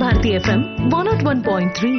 Bharati FM one naught one point three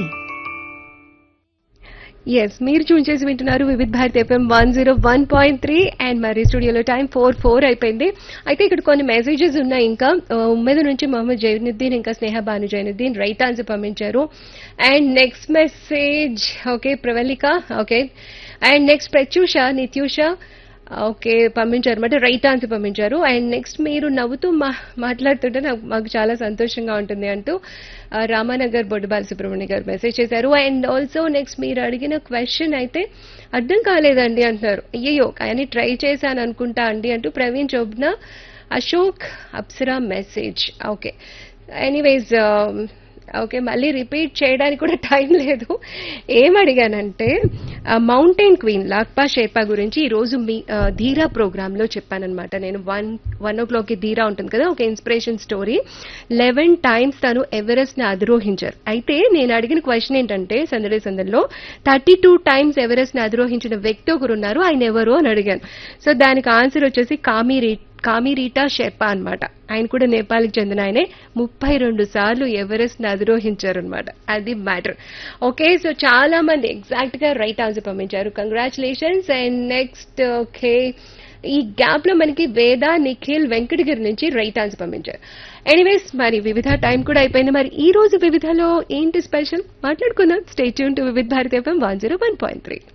ఎస్ మీరు tune చేసి వింటున్నారు Vividh Bharati FM one zero one point three and మరి స్టూడియోలో టైం ఫోర్ ఫోర్ అయిపోయింది అయితే ఇక్కడ కొన్ని మెసేజెస్ ఉన్నాయి ఇంకా ఆ, ఉమ్మేద నుంచి మొహమ్మద్ జైనుద్దీన్ ఇంకా స్నేహ భాను జైనుద్దీన్ రైట్ ఆన్సర్ పంపించారు and next message okay Pravalika okay and next Pratyusha Nityusha okay పంపించారు అంటే రైట్ ఆన్సర్ పంపించారు అండ్ నెక్స్ట్ మీరు నవ్వుతూ మా మాట్లాడుతుంటే నాకు మాకు చాలా సంతోషంగా ఉంటుంది అంటూ ఆ, రామానగర్ బొడ్డుబాల సుబ్రహ్మణ్య గారు మెసేజ్ చేశారు అండ్ ఆల్సో నెక్స్ట్ మీరు అడిగిన క్వశ్చన్ అయితే అర్థం కాలేదండి అంటున్నారు అయ్యయ్యో కానీ ట్రై చేశాను అనుకుంటా అండి అంటూ ప్రవీణ్ చోబ్నా Ashok Apsara message okay anyways okay మళ్ళీ రిపీట్ చేయడానికి కూడా టైం లేదు ఏం అడిగానంటే మౌంటైన్ క్వీన్ లాక్పా షేర్పా గురించి ఈ రోజు మీ ఆ, ధీరా ప్రోగ్రామ్ లో చెప్పానన్నమాట నేను వన్ వన్ ఓ క్లాక్ కి ధీరా ఉంటుంది కదా ఒక ఇన్స్పిరేషన్ స్టోరీ లెవెన్ టైమ్స్ తను ఎవరెస్ట్ ని అధిరోహించారు అయితే నేను అడిగిన క్వశ్చన్ ఏంటంటే సందడి సందడిలో థర్టీ టూ టైమ్స్ ఎవరెస్ట్ ని అధిరోహించిన వ్యక్తి ఒకరు ఉన్నారు ఆయన ఎవరు అని అడిగాను సో దానికి ఆన్సర్ వచ్చేసి కామిరీ కామిరీటా షెర్పా అన్నమాట ఆయన కూడా నేపాల్కి చెందిన ఆయనే ముప్పై రెండు సార్లు ఎవరెస్ట్ ని అధిరోహించారు అనమాట అది మ్యాటర్ ఓకే సో చాలా మంది ఎగ్జాక్ట్ గా రైట్ ఆన్సర్ పంపించారు కంగ్రాచులేషన్స్ అండ్ నెక్స్ట్ ఓకే ఈ గ్యాప్ లో మనకి వేద నిఖిల్ వెంకటగిరి నుంచి రైట్ ఆన్సర్ పంపించారు ఎనీవేస్ మరి వివిధ టైం కూడా అయిపోయింది మరి ఈ రోజు వివిధలో ఏంటి స్పెషల్ మాట్లాడుకుందాం stay tune to Vividh Bharati FM one zero one point three